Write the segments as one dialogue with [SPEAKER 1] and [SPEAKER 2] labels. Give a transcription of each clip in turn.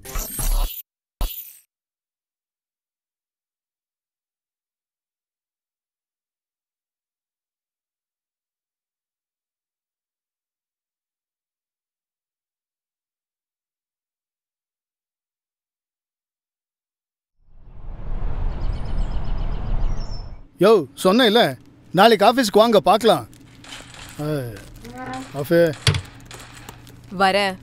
[SPEAKER 1] யோ சொன்னேன்ல நாளைக்கு ஆஃபீஸ்க்கு வாங்க பார்க்கலாம் ஆஃபே
[SPEAKER 2] வரேன்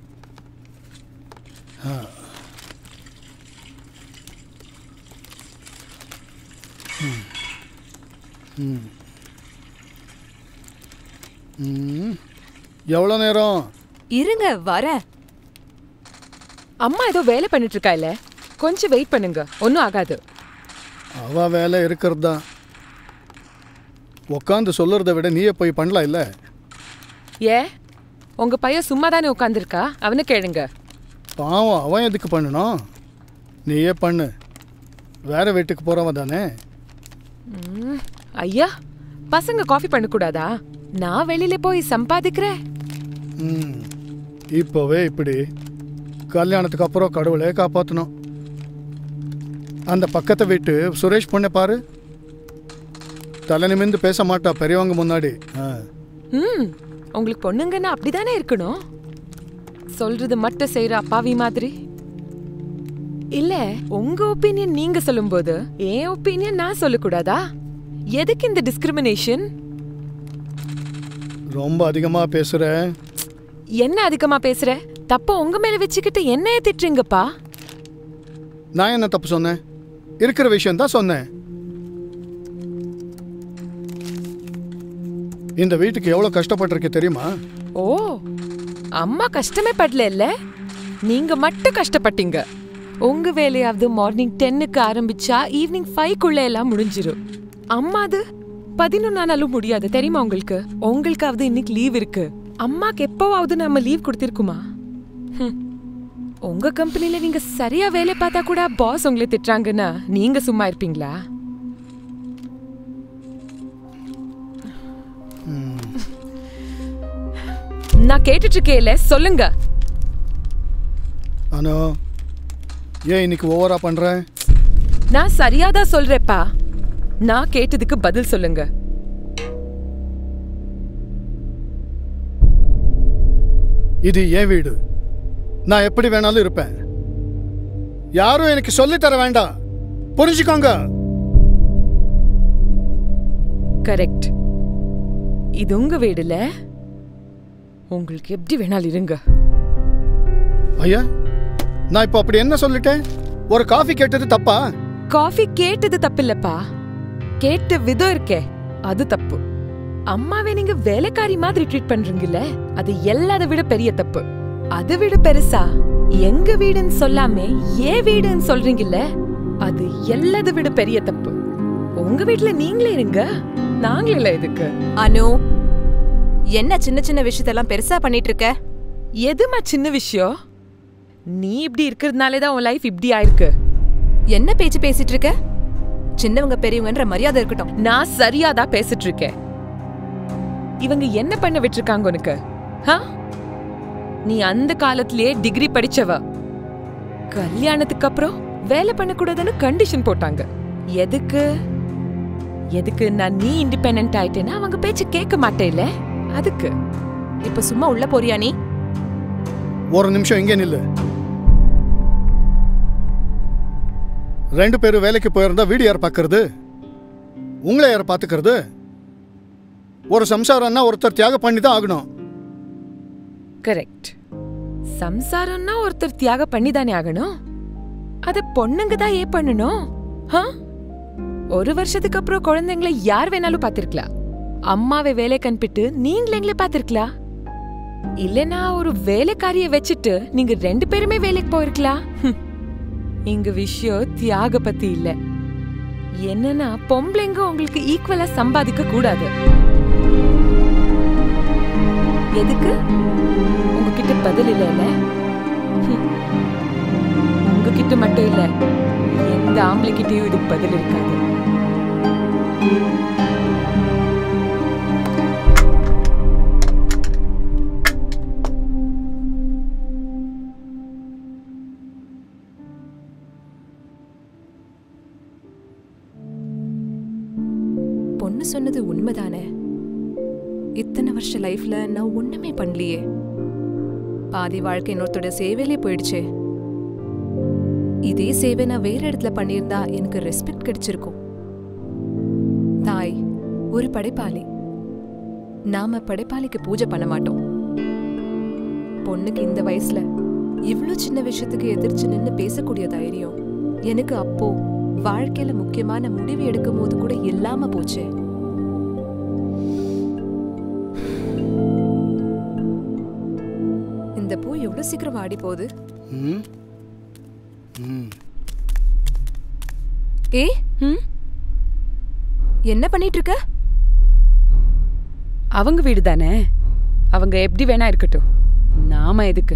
[SPEAKER 1] எவ்வளோ நேரம்
[SPEAKER 2] இருங்க வரேன்
[SPEAKER 3] அம்மா ஏதோ வேலை பண்ணிட்டு இருக்கா இல்ல கொஞ்சம் வெயிட் பண்ணுங்க ஒன்றும் ஆகாது
[SPEAKER 1] அவ வேலை இருக்கிறது தான் உக்காந்து சொல்லுறத விட நீயே போய் பண்ணலாம் இல்லை
[SPEAKER 3] ஏ உங்க பையன் சும்மா தானே உட்காந்துருக்கா அவனை கேளுங்க
[SPEAKER 1] பாவம் அவன் எதுக்கு பண்ணணும் நீயே பண்ணு வேற வீட்டுக்கு போகிறவன் தானே
[SPEAKER 3] ம், ஐயா பசங்க காஃபி பண்ணக்கூடாதா நான் வெளியில போய் சம்பாதிக்கிறேன்
[SPEAKER 1] ம் இப்போவே இப்படி கல்யாணத்துக்கு அப்புறம் கடவுளே காப்பாற்றணும் அந்த பக்கத்தை வீட்டு சுரேஷ் பொண்ணை பாரு தலை நிமிந்து பேச மாட்டா பெரியவங்க முன்னாடி ஆ
[SPEAKER 3] ம் உங்களுக்கு பொண்ணுங்கன்னா அப்படிதானே இருக்கணும் சொல்றது மட்டும் செய்யற அப்பாவி மாதிரி இல்ல உங்க ஒப்பீனியன் நீங்க சொல்லும்போது என் ஒப்பீனியன் நான் சொல்லக்கூடாதா எதுக்கு இந்த டிஸ்கிரிமினேஷன்
[SPEAKER 1] ரொம்ப அதிகமாக பேசுகிற
[SPEAKER 3] என்ன அதிகமா பேசுற தப்ப உங்க மேல வச்சுக்கிட்டு என்ன திட்டுறீங்கப்பா
[SPEAKER 1] நான் என்ன தப்பு சொன்னேன் இருக்கிற விஷயம் தான் சொன்னேன் இந்த வீட்டுக்கு எவ்வளோ கஷ்டப்பட்டிருக்க தெரியுமா
[SPEAKER 3] ஓ அம்மா கஷ்டமே படல இல்ல நீங்க மட்டும் கஷ்டப்பட்டீங்க உங்க வேலையாவது மார்னிங் டென்னுக்கு ஆரம்பிச்சா ஈவினிங் ஃபைவ்க்குள்ள எல்லாம் முடிஞ்சிரும் அம்மாது பதினொன்னானாலும் முடியாது தெரியுமா உங்களுக்கு உங்களுக்காவது இன்னைக்கு லீவ் இருக்கு அம்மாக்கு எப்போவாவது நம்ம லீவ் கொடுத்திருக்குமா ஹம். உங்க கம்பெனில நீங்க சரியா வேலை பார்த்தா கூட பாஸ் உங்களை திட்டுறாங்கன்னா நீங்க சும்மா இருப்பீங்களா நான் கேட்டுட்டு இருக்கேன்ல சொல்லுங்க
[SPEAKER 1] அனோ ஏன் இன்னைக்கு ஓவரா பண்றேன்
[SPEAKER 3] நான் சரியாதான் சொல்றேப்பா நான் கேட்டதுக்கு பதில் சொல்லுங்க
[SPEAKER 1] இது என் வீடு நான் எப்படி வேணாலும் இருப்பேன் யாரும் எனக்கு சொல்லித் தர வேண்டாம் புரிஞ்சுக்கோங்க
[SPEAKER 3] கரெக்ட் இது உங்க வீடுல உங்களுக்கு எப்படி வேணாலும் இருங்க
[SPEAKER 1] ஐயா நான் இப்போ அப்படி என்ன சொல்லிட்டேன் ஒரு காஃபி கேட்டது தப்பா
[SPEAKER 3] காஃபி கேட்டது தப்பில்லப்பா கேட்ட விதம் இருக்கே அது தப்பு அம்மாவை நீங்க வேலைக்காரி மாதிரி ட்ரீட் பண்றீங்கல்ல அது எல்லாத விட பெரிய தப்பு அதை விட பெருசா எங்க வீடுன்னு சொல்லாம ஏன் வீடுன்னு சொல்றீங்கல்ல அது எல்லாத விட பெரிய தப்பு உங்க வீட்ல நீங்களே இருங்க நாங்களே இல்ல எதுக்கு
[SPEAKER 2] அனு என்ன சின்ன சின்ன விஷயத்தெல்லாம் பெருசா பண்ணிட்டு இருக்க
[SPEAKER 3] எதுமா சின்ன விஷயம் நீ இப்படி இருக்கிறதுனாலே தான் உன் லைஃப் இப்படி ஆயிருக்கு
[SPEAKER 2] என்ன பேச்சு பேசிட்டு இருக்க சின்னவங்க பெரியவங்கன்ற மரியாதை இருக்கட்டும்
[SPEAKER 3] நான் சரியாதான் பேசிட்டு இருக்கேன் இவங்க என்ன பண்ண விட்டுருக்காங்க உனக்கு ஹா? நீ அந்த காலத்திலேயே டிகிரி படிச்சவ கல்யாணத்துக்கு அப்புறம் வேலை பண்ணக்கூடாதுன்னு கண்டிஷன் போட்டாங்க எதுக்கு எதுக்கு நான் நீ இண்டிபெண்ட் ஆயிட்டேன்னா அவங்க பேச்சு கேட்க மாட்டேல அதுக்கு
[SPEAKER 2] இப்ப சும்மா உள்ள போறியா நீ
[SPEAKER 1] ஒரு நிமிஷம் இங்கே நில்லு ரெண்டு பேரும் வேலைக்கு போயிருந்தா வீடு யார் பார்க்கறது உங்களை யார் பார்த்துக்கிறது ஒரு சம்சாரம்னா ஒருத்தர் தியாகம் பண்ணி தான் ஆகணும்
[SPEAKER 3] கரெக்ட் சம்சாரம்னா ஒருத்தர் தியாகம் பண்ணி தானே ஆகணும் அத பொண்ணுங்க தான் ஏன் பண்ணணும் ஹா? ஒரு வருஷத்துக்கு அப்புறம் குழந்தைங்களை யார் வேணாலும் பார்த்திருக்கலாம் அம்மாவை வேலைக்கு அனுப்பிட்டு நீங்களே எங்களை பார்த்திருக்கலாம் இல்லனா ஒரு வேலைக்காரிய வச்சுட்டு நீங்க ரெண்டு பேருமே வேலைக்கு போயிருக்கலாம் ஹம். இங்க விஷயம் தியாக பத்தி இல்ல என்னன்னா பொம்பளைங்க உங்களுக்கு ஈக்குவலா சம்பாதிக்க கூடாது எதுக்கு உங்ககிட்ட பதில் இல்லைல்ல ஹம். உங்ககிட்ட மட்டும் இல்ல எந்த ஆம்பளை கிட்டயும் இதுக்கு பதில் இருக்காது
[SPEAKER 2] பொண்ணு சொன்னது உண்மைதானே இத்தனை வருஷ லைஃப்ல நான் ஒண்ணுமே பண்ணலையே பாதி வாழ்க்கை இன்னொருத்தோட சேவையிலே போயிடுச்சே இதே சேவை நான் வேற இடத்துல பண்ணியிருந்தா எனக்கு ரெஸ்பெக்ட் கிடைச்சிருக்கும் தாய் ஒரு படைப்பாளி நாம படைப்பாளிக்கு பூஜை பண்ண மாட்டோம் பொண்ணுக்கு இந்த வயசுல இவ்ளோ சின்ன விஷயத்துக்கு எதிர்த்து நின்னு பேசக்கூடிய தைரியம் எனக்கு அப்போ வாழ்க்கையில முக்கியமான முடிவு எடுக்கும் போது கூட இல்லாம போச்சே இந்த பூ எவ்வளவு சீக்கிரம் வாடி போகுது
[SPEAKER 1] ம் ம்
[SPEAKER 2] ஏ
[SPEAKER 3] ம்
[SPEAKER 2] என்ன பண்ணிட்டு இருக்க
[SPEAKER 3] அவங்க வீடு தானே அவங்க எப்படி வேணா இருக்கட்டும் நாம எதுக்கு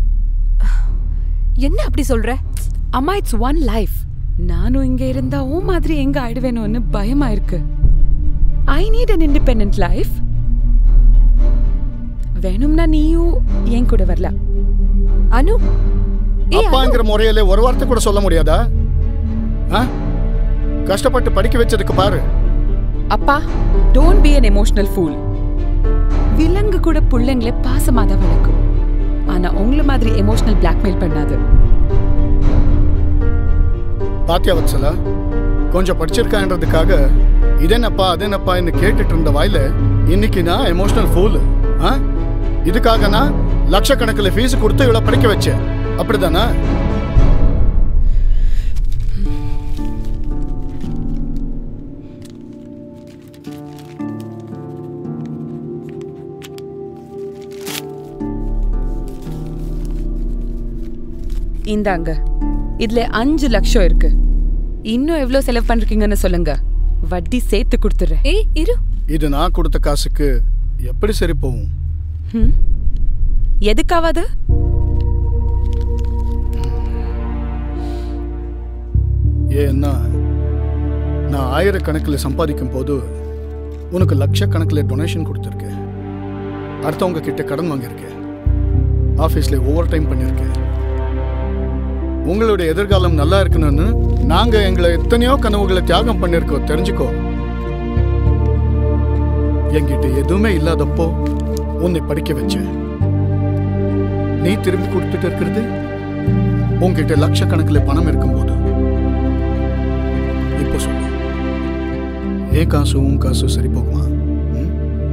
[SPEAKER 2] என்ன அப்படி சொல்ற
[SPEAKER 3] அம்மா இட்ஸ் ஒன் லைஃப் நானும் இங்க இருந்தா உன் மாதிரி எங்க ஆயிடுவேணும்னு பயமா இருக்கு I need an independent life வேணும்னா நீயும் என் கூட வரலாம்
[SPEAKER 2] அனு ஏ அனு
[SPEAKER 1] அப்பாங்கிற முறையில ஒரு வார்த்தை கூட சொல்ல முடியாதா ஆ கஷ்டப்பட்டு படிக்க வச்சதுக்கு பாரு
[SPEAKER 3] அப்பா don't be an emotional fool விலங்கு கூட புள்ளைங்களை பாசமா தான் வளர்க்கும் ஆனா உங்கள மாதிரி எமோஷனல் பிளாக்மெயில் பண்ணாது
[SPEAKER 1] பாத்தியா வத்சலா கொஞ்சம் படிச்சிருக்கான்றதுக்காக இதென்னப்பா அதென்னப்பா என்று கேட்டுட்டு இருந்த வாயில இன்னைக்கு நான் எமோஷனல் ஃபூல் ஆ இதுக்காக நான் லட்சக்கணக்கில் ஃபீஸ் கொடுத்து இவ்வளோ படிக்க வச்சேன் அப்படிதானா
[SPEAKER 3] இந்தாங்க இதுல அஞ்சு லட்சம் இருக்கு இன்னும் எவ்வளவு செலவு பண்றீங்கன்னு சொல்லுங்க வட்டி சேர்த்து கொடுத்துறேன்
[SPEAKER 2] ஏய் இரு
[SPEAKER 1] இது நான் கொடுத்த காசுக்கு எப்படி சரி போகும்
[SPEAKER 3] ம்? எதுக்காவது
[SPEAKER 1] ஏன்னா நான் ஆயிரக்கணக்கில் சம்பாதிக்கும் போது உனக்கு லட்சக்கணக்கில் டொனேஷன் கொடுத்துருக்கேன் அடுத்தவங்க கிட்ட கடன் வாங்கியிருக்கேன் ஆஃபீஸில் ஓவர் டைம் பண்ணியிருக்கேன் உங்களுடைய எதிர்காலம் நல்லா இருக்கணும்னு நாங்கள் எங்களை எத்தனையோ கனவுகளை தியாகம் பண்ணியிருக்கோம் தெரிஞ்சுக்கோ என்கிட்ட எதுவுமே இல்லாதப்போ உன்னை படிக்க வச்சேன் நீ திரும்பி கொடுத்துட்டு இருக்கிறது உன்கிட்ட லட்சக்கணக்கில் பணம் இருக்கும்போது இப்போ சொல்லு ஏன் காசு உன் காசு சரி போகுமா ம்?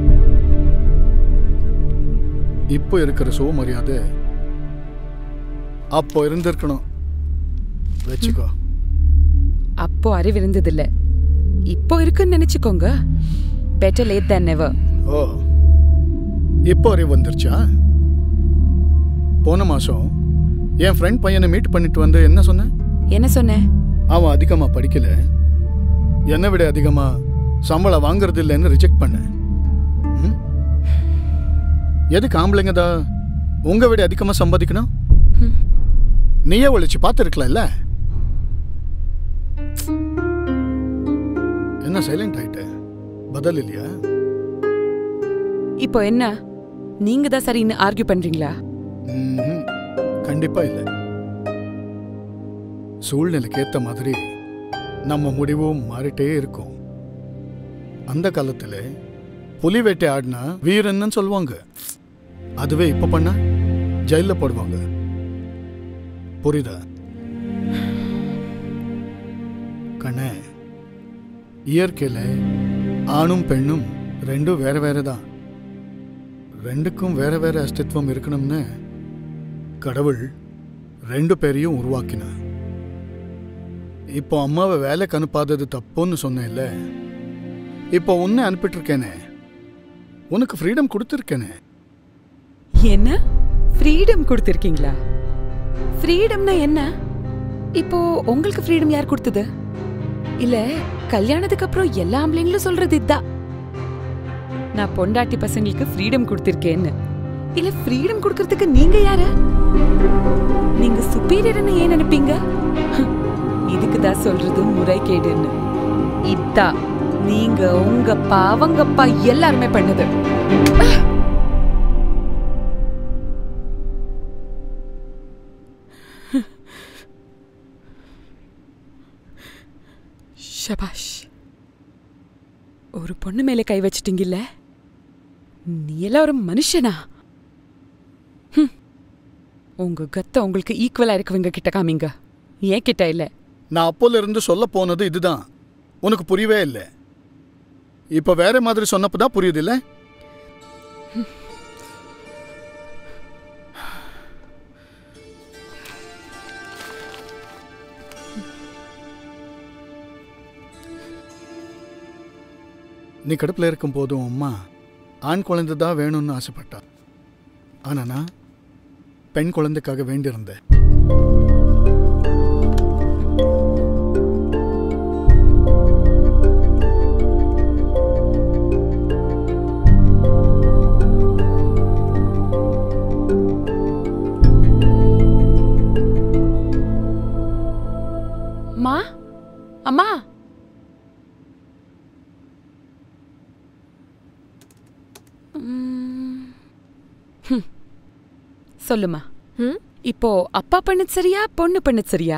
[SPEAKER 1] இப்போ இருக்கிற சுவமரியாதை அப்போ இருந்திருக்கணும் வச்சுக்கோ
[SPEAKER 3] அப்போ அறிவு இருந்ததில்ல இப்போ இருக்குன்னு நினைச்சுக்கோங்க பெட்டர் லேட் than never
[SPEAKER 1] ஓ இப்போ அறிவு வந்துருச்சா போன மாசம் என் ஃப்ரெண்ட் பையனை மீட் பண்ணிட்டு வந்து என்ன சொன்னேன்
[SPEAKER 3] என்ன சொன்னேன்
[SPEAKER 1] அவன் அதிகமாக படிக்கல என்னை விட அதிகமாக சம்பளம் வாங்குறது இல்லைன்னு ரிஜெக்ட் பண்ணேன் ம்? எதுக்கு ஆம்பளைங்க தான் உங்க விட அதிகமாக சம்பாதிக்கணும்
[SPEAKER 3] ம்.
[SPEAKER 1] நீயே ஒழிச்சு பார்த்துருக்கலாம்ல என்ன சைலண்ட் ஆயிட்ட பதில் இல்லையா
[SPEAKER 3] இப்போ என்ன நீங்க தான் சரின்னு ஆர்கியூ பண்றீங்களா
[SPEAKER 1] ம்ஹும். கண்டிப்பா இல்லை சூழ்நிலைக்கு ஏத்த மாதிரி நம்ம முடிவும் மாறிட்டே இருக்கும் அந்த காலத்துல புலி வேட்டை ஆடினா வீரன்னு சொல்லுவாங்க அதுவே இப்ப பண்ணா ஜெயில போடுவாங்க புரியுதா கண்ணே இயற்கையில ஆணும் பெண்ணும் ரெண்டும் வேற வேற தான் ரெண்டுக்கும் வேற வேற அஸ்தித்வம் இருக்கணும்னு கடவுள் ரெண்டு பேரையும் உருவாக்கினார் இப்போ அம்மாவை வேலைக்கு அனுப்பாதது தப்புன்னு சொன்னேன்ல இப்போ உன்னை அனுப்பிட்டு இருக்கேனே உனக்கு ஃப்ரீடம் கொடுத்துருக்கேனே
[SPEAKER 3] என்ன ஃப்ரீடம் கொடுத்துருக்கீங்களா ஃப்ரீடம்னா என்ன இப்போ உங்களுக்கு ஃப்ரீடம் யார் கொடுத்தது இல்ல கல்யாணத்துக்கு அப்புறம் எல்லா ஆம்பளைங்களும் சொல்றது இதுதான் நான் பொண்டாட்டி பசங்களுக்கு ஃப்ரீடம் கொடுத்திருக்கேன்னு இல்ல ஃப்ரீடம் கொடுக்கறதுக்கு நீங்க யாரு நீங்க சுப்பீரியர்னு ஏன் நினைப்பீங்க இதுக்கு தான் சொல்றது முறைகேடுன்னு இதா நீங்க உங்க பாவங்கப்பா எல்லாருமே பண்ணது ஷபாஷ் ஒரு பொண்ணு மேல கை வச்சிட்டீங்கல்ல நீ எல்லாம் ஒரு மனுஷனா ஹம். உங்க கத்த உங்களுக்கு ஈக்குவலா இருக்கவங்க கிட்ட காமிங்க ஏன் கிட்ட இல்ல
[SPEAKER 1] நான் அப்போல இருந்து சொல்ல போனது இதுதான் உனக்கு புரியவே இல்லை இப்போ வேற மாதிரி சொன்னப்போ தான் புரியுது இல்லை நீ கடுப்பில் இருக்கும் போதும் அம்மா ஆண் குழந்தை தான் வேணும்னு ஆசைப்பட்டா ஆனா நான் பெண் குழந்தைக்காக வேண்டியிருந்தேன்
[SPEAKER 3] அம்மா அம்மா உம். ஹம். சொல்லுமா
[SPEAKER 2] ம்
[SPEAKER 3] இப்போ அப்பா பண்ணது சரியா பொண்ணு பண்ணது சரியா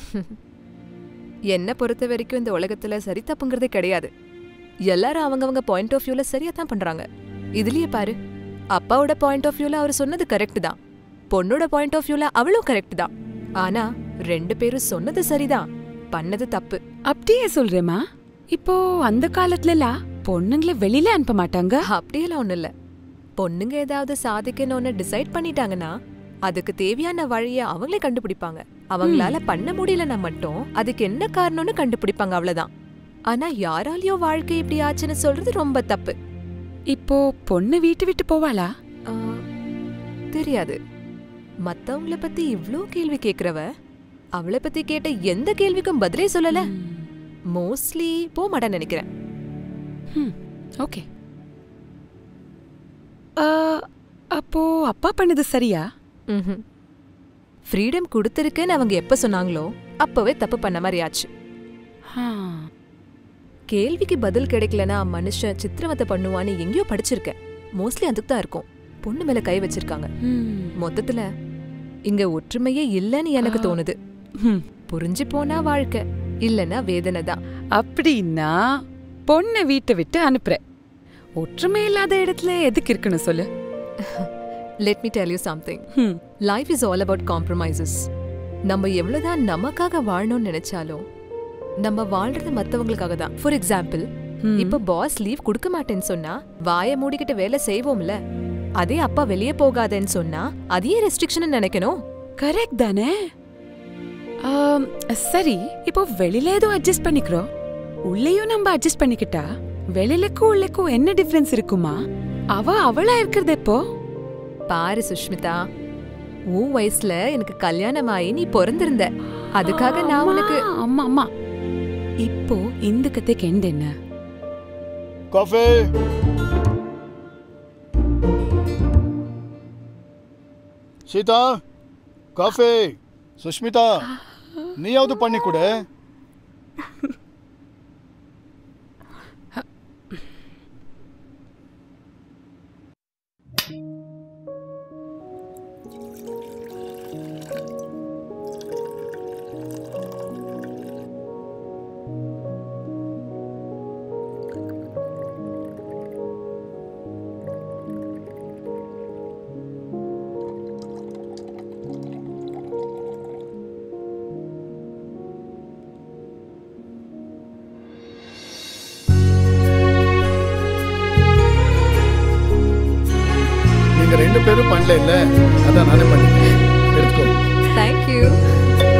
[SPEAKER 2] என்னை பொறுத்த வரைக்கும் இந்த உலகத்துல சரி தப்புங்கிறதே கிடையாது எல்லாரும் அவங்கவங்க பாயிண்ட் ஆஃப் வியூல சரியா தான் பண்றாங்க இதுலயே பாரு அப்பாவோட பாயிண்ட் ஆஃப் வியூல அவர் சொன்னது கரெக்ட் தான் பொண்ணோட பாயிண்ட் ஆஃப் வியூல அவளும் கரெக்ட் தான் ஆனா ரெண்டு பேரும் சொன்னது சரிதான் பண்ணது தப்பு
[SPEAKER 3] அப்படியே சொல்றேம்மா இப்போ அந்த காலத்துல எல்லாம் பொண்ணுங்களை வெளியில அனுப்ப மாட்டாங்க
[SPEAKER 2] அப்படியெல்லாம் ஒண்ணும் இல்ல பொண்ணுங்க ஏதாவது சாதிக்கணும்னு டிசைட் பண்ணிட்டாங்கன்னா அதுக்கு தேவையான வழிய அவங்களே கண்டுபிடிப்பாங்க அவங்களால பண்ண முடியலன்னா மட்டும் அதுக்கு என்ன காரணம்னு கண்டுபிடிப்பாங்க அவ்வளவுதான் ஆனா யாராலயோ வாழ்க்கை இப்படி ஆச்சுன்னு சொல்றது ரொம்ப தப்பு
[SPEAKER 3] இப்போ பொண்ணு வீட்டு விட்டு போவாளா
[SPEAKER 2] ஆ, தெரியாது மத்தவங்கள பத்தி இவ்ளோ கேள்வி கேக்குறவ அவளை பத்தி கேட்ட எந்த கேள்விக்கும் பதிலே சொல்லல மோஸ்ட்லி போக மாட்டேன்னு நினைக்கிறேன்
[SPEAKER 3] ஓகே அப்போ அப்பா பண்ணது சரியா
[SPEAKER 2] ஃப்ரீடம் கொடுத்துருக்குன்னு அவங்க எப்ப சொன்னாங்களோ அப்பவே தப்பு பண்ண மாதிரி ஆச்சு கேள்விக்கு பதில் கிடைக்கலனா மனுஷன் சித்திரவதை பண்ணுவான்னு எங்கேயோ படிச்சிருக்கேன் மோஸ்ட்லி அதுக்கு தான் இருக்கும் பொண்ணு மேல கை வச்சிருக்காங்க மொத்தத்துல இங்க ஒற்றுமையே இல்லைன்னு எனக்கு
[SPEAKER 3] ஆ.
[SPEAKER 2] தோணுது புரிஞ்சு போனா வாழ்க்கை இல்லனா வேதனை தான்
[SPEAKER 3] அப்படின்னா பொண்ணை வீட்டை விட்டு அனுப்புற ஒற்றுமை இல்லாத இடத்துல எதுக்கு இருக்கணும் சொல்லு
[SPEAKER 2] let me tell you something
[SPEAKER 3] hmm.
[SPEAKER 2] Life is all about compromises நம்ம எவ்வளவுதான் நமக்காக வாழணும்னு நினைச்சாலும் நம்ம வாழ்றது மத்தவங்களுக்காக தான் ஃபார் எக்ஸாம்பிள்
[SPEAKER 3] ஹம்.
[SPEAKER 2] இப்ப பாஸ் லீவ் கொடுக்க மாட்டேன்னு சொன்னா வாயை மூடிக்கிட்டு வேலை செய்வோம்ல அதே அப்பா வெளியே போகாதேன்னு சொன்னா அதையே ரெஸ்ட்ரிக்ஷன் நினைக்கணும்
[SPEAKER 3] கரெக்ட் தானே ஆம், சரி இப்போ வெளியில ஏதோ அட்ஜஸ்ட் பண்ணிக்கிறோம் உள்ளேயும் நம்ம அட்ஜஸ்ட் பண்ணிக்கிட்டா வெளியிலக்கும் உள்ளேக்கும் என்ன டிஃபரன்ஸ் இருக்குமா அவ அவளா இருக்கிறது எப்போ
[SPEAKER 2] பாரு சுஷ்மிதா உன் வயசுல எனக்கு கல்யாணம் ஆகி நீ பிறந்திருந்த அதுக்காக நான் உனக்கு
[SPEAKER 3] அம்மா, அம்மா அம்மா இப்போ இந்த கதைக்கு எண்ட் என்ன
[SPEAKER 1] காஃபி சீதா காஃபி சுஷ்மிதா நீயாவது பண்ணி கொடு நீங்க ரெண்டு பேரும் பண்ணல இல்ல அதான் நானே பண்ணிட்டேன் எடுத்துக்கோ
[SPEAKER 2] தேங்க்யூ